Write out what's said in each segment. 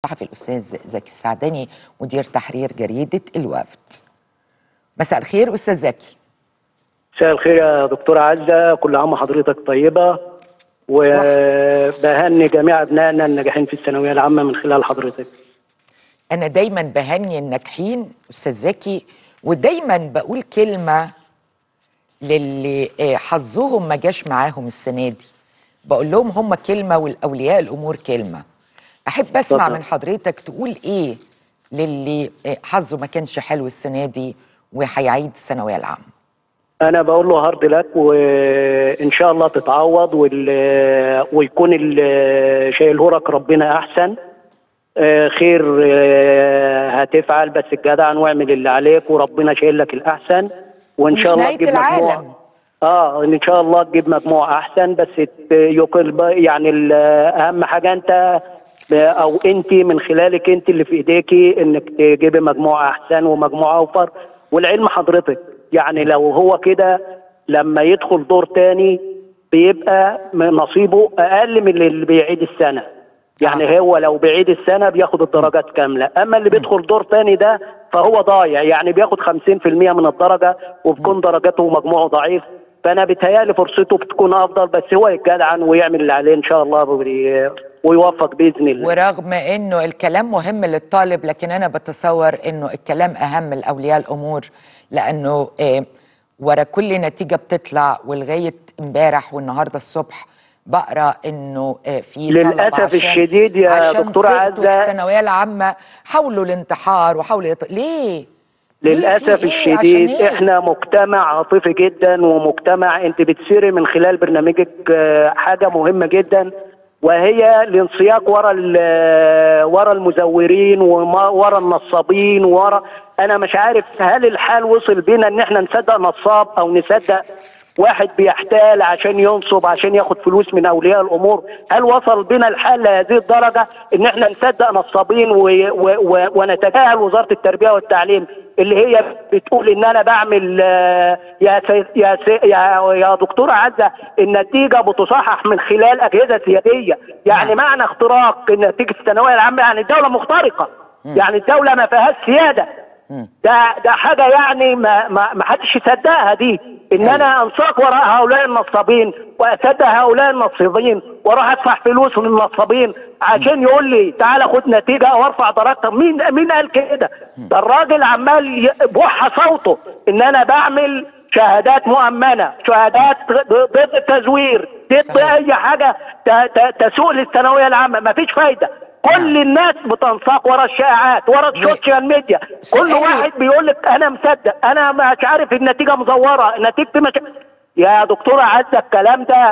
الصحفي الاستاذ زكي السعداني مدير تحرير جريده الوفد مساء الخير استاذ زكي مساء الخير يا دكتورة عزة كل عام وحضرتك طيبة وبهني جميع أبنائنا الناجحين في الثانوية العامة من خلال حضرتك انا دايما بهني الناجحين استاذ زكي ودايما بقول كلمه للي آه، حظهم ما جاش معاهم السنه دي بقول لهم هم كلمه والاولياء الامور كلمه احب اسمع اتفضل. من حضرتك تقول ايه للي آه، حظه ما كانش حلو السنه دي وهيعيد الثانويه العامه أنا بقول له هارد لك وإن شاء الله تتعوض وال... ويكون اللي شايله لك ربنا أحسن آه، خير آه، هتفعل بس الجدع واعمل اللي عليك وربنا شايل لك الأحسن وإن مش شاء الله نهاية تجيب العالم. مجموع اه ان شاء الله تجيب مجموع احسن بس ت- يقل ب- يعني ال- اهم حاجه انت ب- او انت من خلالك انت اللي في ايديكي انك تجيبي مجموع احسن ومجموع اوفر والعلم حضرتك يعني لو هو كده لما يدخل دور تاني بيبقى م- نصيبه اقل من اللي بيعيد السنه يعني هو لو بعيد السنه بياخد الدرجات كامله اما اللي بيدخل دور تاني ده فهو ضايع يعني بياخد 50% من الدرجه وبتكون درجاته ومجموعه ضعيف فانا بيتهيألي فرصته بتكون افضل بس هو يتجدعن ويعمل اللي عليه ان شاء الله وي- ويوفق باذن الله ورغم انه الكلام مهم للطالب لكن انا بتصور انه الكلام اهم لاولياء الامور لانه آه، ورا كل نتيجه بتطلع ولغايه امبارح والنهارده الصبح بقرا انه آه، في طلبة للأسف عشان- الشديد يا عشان دكتورة سقطوا عزة. في الثانويه العامه حاولوا الانتحار وحاولوا يط... ليه؟ ليه؟ للاسف في إيه؟ الشديد عشان إيه؟ احنا مجتمع عاطفي جدا ومجتمع انت بتسيري من خلال برنامجك آه، حاجه مهمه جدا وهي الانسياق ورا ال- ورا المزورين وورا النصابين ورا انا مش عارف هل الحال وصل بينا ان احنا نصدق نصاب او نصدق واحد بيحتال عشان ينصب عشان ياخد فلوس من اولياء الامور هل وصل بنا الحال لهذه الدرجه ان احنا نصدق نصابين و... و... و... ونتجاهل وزاره التربيه والتعليم اللي هي بتقول ان انا بعمل آه، يا سي... يا سي... يا يا دكتوره عزه النتيجه بتصحح من خلال اجهزه سياديه يعني نعم. معنى اختراق نتيجه الثانويه العامه يعني الدوله مخترقه يعني الدوله ما فيهاش سياده ده ده حاجه يعني ما ما ما حدش يصدقها دي ان أيوة. انا انساق وراء هؤلاء النصابين واصدق هؤلاء النصابين واروح ادفع فلوس للنصابين عشان يقول لي تعالى خد نتيجه او ارفع درجتك مين مين قال كده؟ ده الراجل عمال ي- بوح صوته ان انا بعمل شهادات مؤمنه شهادات ضد التزوير ضد صحيح. اي حاجه ت- ت- تسوء للثانويه العامه مفيش فايده كل الناس بتنساق ورا الشائعات ورا السوشيال ميديا كل سؤالي- واحد بيقول لك انا مصدق انا مش عارف النتيجه مزوره نتيجتي مش يا دكتوره عزه الكلام ده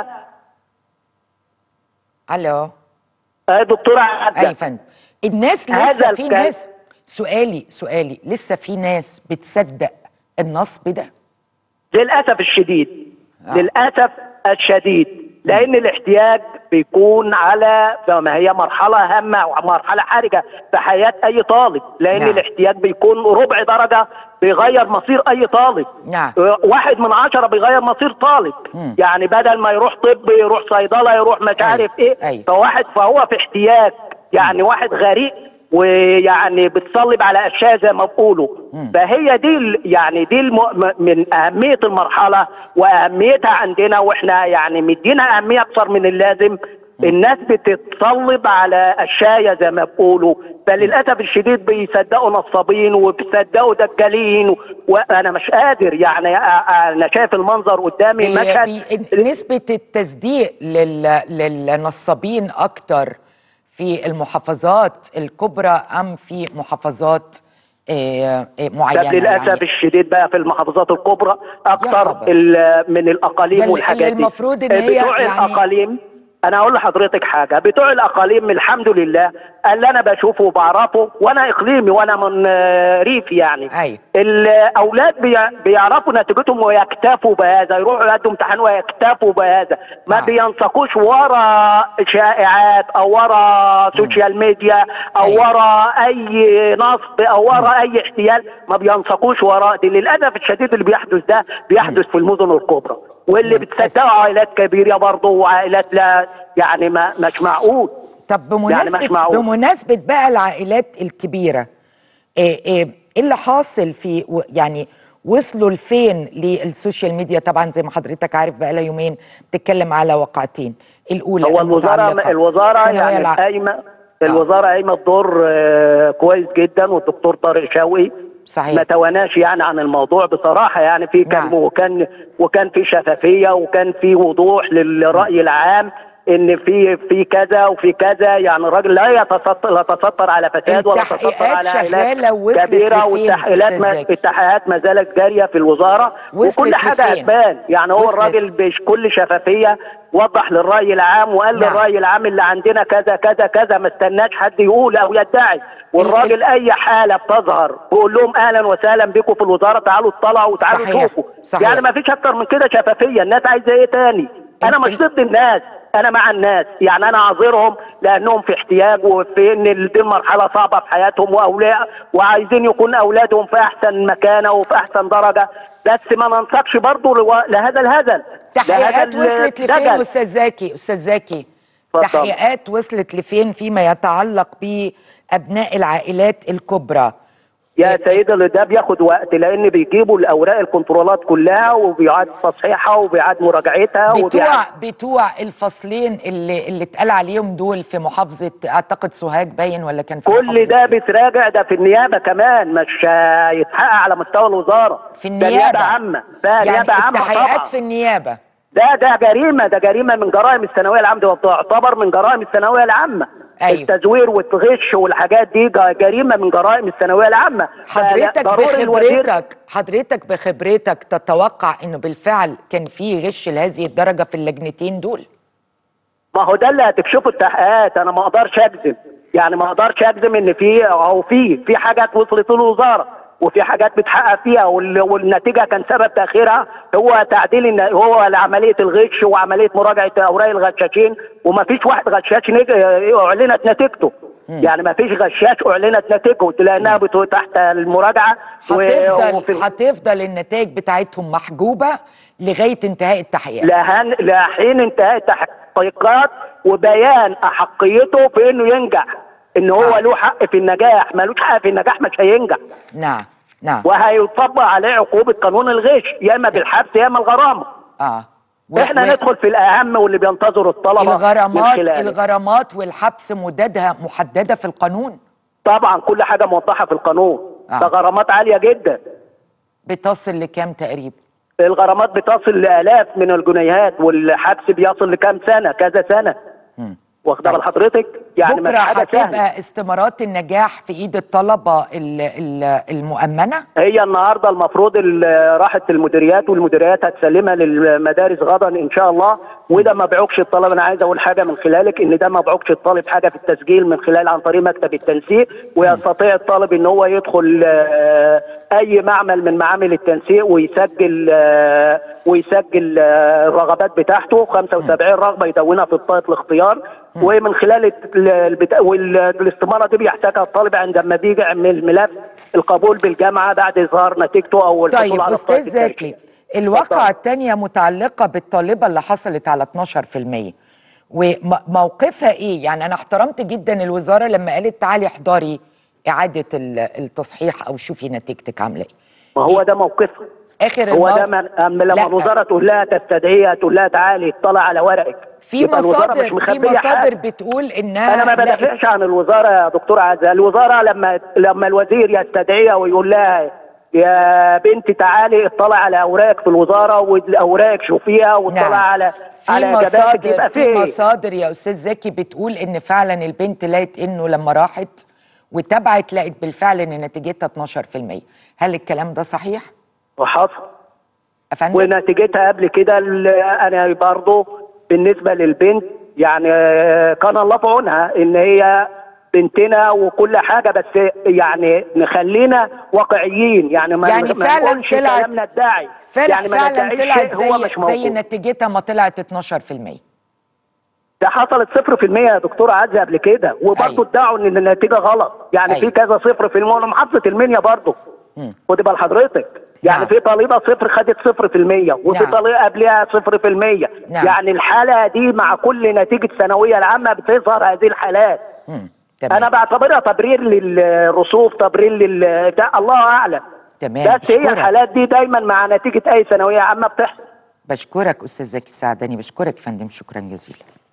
الو يا دكتوره اي عزه فندم الناس هذا لسه في الكلام- ناس سؤالي سؤالي لسه في ناس بتصدق النصب ده للاسف الشديد آه. للاسف الشديد لان الاحتياج بيكون على ما هي مرحله هامه ومرحله حرجه في حياه اي طالب لان نعم. الاحتياج بيكون ربع درجه بيغير مصير اي طالب نعم. واحد من عشرة بيغير مصير طالب مم. يعني بدل ما يروح طب يروح صيدله يروح مش أيوة. عارف ايه أيوة. فواحد فهو في احتياج يعني واحد غريق ويعني بتصلب على اشياء زي ما بيقولوا فهي دي ال- يعني دي الم... م- من اهميه المرحله واهميتها عندنا واحنا يعني مدينا اهميه اكثر من اللازم الناس بتتصلب على اشياء زي ما بيقولوا فللاسف الشديد بيصدقوا نصابين وبيصدقوا دجالين وانا مش قادر يعني أ- أ- انا شايف المنظر قدامي بي مشهد بي نسبة التصديق لل للنصابين أكتر في المحافظات الكبرى أم في محافظات آه، آه، معينة طب للاسف يعني الشديد بقى في المحافظات الكبرى يا اكتر خبر. ال- من ده الاقاليم اللي- والحاجات اللي دي المفروض إن هي بتوع يعني- الاقاليم انا اقول لحضرتك حاجه بتوع الاقاليم الحمد لله اللي انا بشوفه وبعرفه وانا اقليمي وانا من آه، ريف يعني أيوة. الاولاد بي- بيعرفوا نتيجتهم ويكتفوا بهذا يروحوا يقدموا امتحان ويكتفوا بهذا ما آه. بينسقوش ورا شائعات او ورا سوشيال ميديا او أيوة. ورا اي نصب او ورا اي احتيال ما بينسقوش وراء دي للاسف الشديد اللي بيحدث ده بيحدث في المدن الكبرى واللي للأسف. بتصدقوا عائلات كبيره برضه وعائلات لا يعني ما مش معقول طب بمناسبة مش معقول. بمناسبة بقى العائلات الكبيرة ايه ايه إيه اللي حاصل في و- يعني وصلوا لفين للسوشيال ميديا طبعا زي ما حضرتك عارف بقى لها يومين بتتكلم على واقعتين الاولى هو الوزاره المتعلقة الوزاره بالثانوية يعني الع- قايمه الوزاره قايمه بدور آه، كويس جدا والدكتور طارق شوقي صحيح. ما تواناش يعني عن الموضوع بصراحه يعني في كان نعم. وكان وكان في شفافيه وكان في وضوح للراي العام ان في في كذا وفي كذا يعني الراجل لا يتستر لا يتستر على فساد ولا يتستر التحقيقات على عائلات شغالة وصلت كبيره لفين، والتحقيقات أستاذ ما زكي؟ التحقيقات ما زالت جاريه في الوزاره وصلت وكل حاجه لفين؟ هتبان يعني هو وصلت. الراجل بكل شفافيه وضح للراي العام وقال نعم. للراي العام اللي عندنا كذا كذا كذا ما استناش حد يقول او يدعي والراجل اي حاله بتظهر بيقول لهم اهلا وسهلا بكم في الوزاره تعالوا اطلعوا وتعالوا صحيح. شوفوا صحيح. يعني ما فيش اكتر من كده شفافيه الناس عايزه ايه تاني انا ال- مش ال- ضد الناس انا مع الناس يعني انا عذرهم لانهم في احتياج وفي ان دي مرحله صعبه في حياتهم واولياء وعايزين يكون اولادهم في احسن مكانه وفي احسن درجه بس ما ننسقش برضه لو- لهذا الهزل تحقيقات لهذا وصلت لفين الدجل. استاذ زكي استاذ زكي اتفضل. تحقيقات وصلت لفين فيما يتعلق بابناء العائلات الكبرى يا سيدي اللي ده بياخد وقت لان بيجيبوا الاوراق الكنترولات كلها وبيعاد تصحيحها وبيعاد مراجعتها بتوع وبيعاد بتوع الفصلين اللي اللي اتقال عليهم دول في محافظه اعتقد سوهاج باين ولا كان في كل محافظة ده إيه؟ بيتراجع ده في النيابه كمان مش هيتحقق على مستوى الوزاره في ده النيابه نيابه عامه ده يعني نيابه عامه التحقيقات طبعا في النيابه ده ده جريمه ده جريمه من جرائم الثانويه العامه ده تعتبر من جرائم الثانويه العامه أيوة. التزوير والغش والحاجات دي جا- جريمه من جرائم الثانويه العامه حضرتك فضروري الوزير بخبرتك حضرتك بخبرتك تتوقع انه بالفعل كان في غش لهذه الدرجه في اللجنتين دول ما هو ده اللي هتكشفه التحقيقات انا ما اقدرش اجزم يعني ما اقدرش اجزم ان في او في في حاجات وصلت للوزاره وفي حاجات بتحقق فيها وال- والنتيجه كان سبب تاخيرها هو تعديل الن- هو عمليه الغش وعمليه مراجعه اوراق الغشاشين وما فيش واحد غشاش نج- اعلنت نتيجته يعني ما فيش غشاش اعلنت نتيجته لانها بت- تحت المراجعه و- هتفضل وفي- هتفضل النتائج بتاعتهم محجوبه لغايه انتهاء التحقيقات لهن لحين انتهاء التحقيقات وبيان احقيته في انه ينجح ان هو آه. له حق في النجاح ملوش حق في النجاح مش هينجح نعم نعم وهيطبق عليه عقوبه قانون الغش يا اما بالحبس يا اما الغرامه اه و- احنا و- ندخل في الاهم واللي بينتظر الطلبه من الغرامات خلاله. الغرامات والحبس مددها محدده في القانون طبعا كل حاجه موضحه في القانون آه. ده غرامات عاليه جدا بتصل لكام تقريبا الغرامات بتصل لالاف من الجنيهات والحبس بيصل لكام سنه كذا سنه مم. واخده طيب. بال حضرتك يعني بكره مش حاجه سهله هتبقى استمارات النجاح في ايد الطلبه ال- ال- المؤمنه هي النهارده المفروض ال- راحت المديريات والمديريات هتسلمها للمدارس غدا ان شاء الله وده ما بعوقش الطلب انا عايز اقول حاجه من خلالك ان ده ما بعوقش الطالب حاجه في التسجيل من خلال عن طريق مكتب التنسيق ويستطيع الطالب ان هو يدخل آه، اي معمل من معامل التنسيق ويسجل آه، ويسجل آه، الرغبات بتاعته 75 رغبه يدونها في بطاقه الاختيار ومن خلال الت- البتا... والاستماره دي بيحتاجها الطالب عندما بيجي يعمل ملف القبول بالجامعه بعد اظهار نتيجته او الحصول طيب على استاذ بطاقة زكي التأشيرة. الواقعة اتفضل. الثانية متعلقة بالطالبة اللي حصلت على 12% وموقفها ايه؟ يعني انا احترمت جدا الوزارة لما قالت تعالي احضري اعادة ال- التصحيح او شوفي نتيجتك عاملة ايه. ما هو ده موقفها اخر هو الموقف- ده من... أما لا، لما الوزاره تقول لها تستدعيها تقول لها تعالي اطلع على ورقك في يبقى الوزارة مصادر مش في مخبية مصادر حاجة. بتقول انها انا ما لقت- بدافعش عن الوزاره يا دكتور عزه الوزاره لما لما الوزير يستدعيها ويقول لها يا بنتي تعالي اطلع على اوراقك في الوزاره واوراقك شوفيها واطلع نعم. على في على اجاباتك مصادر يبقى في في إيه؟ مصادر يا استاذ زكي بتقول ان فعلا البنت لقت انه لما راحت وتابعت لقت بالفعل ان نتيجتها 12% هل الكلام ده صحيح؟ وحصل افندم ونتيجتها قبل كده ال- انا برضه بالنسبه للبنت يعني آه، كان الله في عونها ان هي بنتنا وكل حاجه بس يعني نخلينا واقعيين يعني ما يعني ما فعلا نقولش طلعت- كلام ندعي فعلا يعني ما فعلا ندعيش طلعت شيء هو زي مش زي موجود نتيجتها ما طلعت 12% ده حصلت صفر في المية يا دكتور عزة قبل كده وبرضه أيوة. ادعوا ان النتيجة غلط يعني أيوة. في كذا صفر في المية محافظة المنيا برضه مم. خد بال حضرتك يعني نعم. في طالبه صفر خدت صفر في المية وفي نعم. طالبه قبلها صفر في المية نعم. يعني الحاله دي مع كل نتيجه ثانويه العامه بتظهر هذه الحالات مم. تمام انا بعتبرها تبرير للرسوف تبرير لل ده الله اعلم تمام بس هي بشكرك. الحالات دي دايما مع نتيجه اي ثانويه عامه بتحصل بشكرك استاذ زكي السعداني بشكرك يا فندم شكرا جزيلا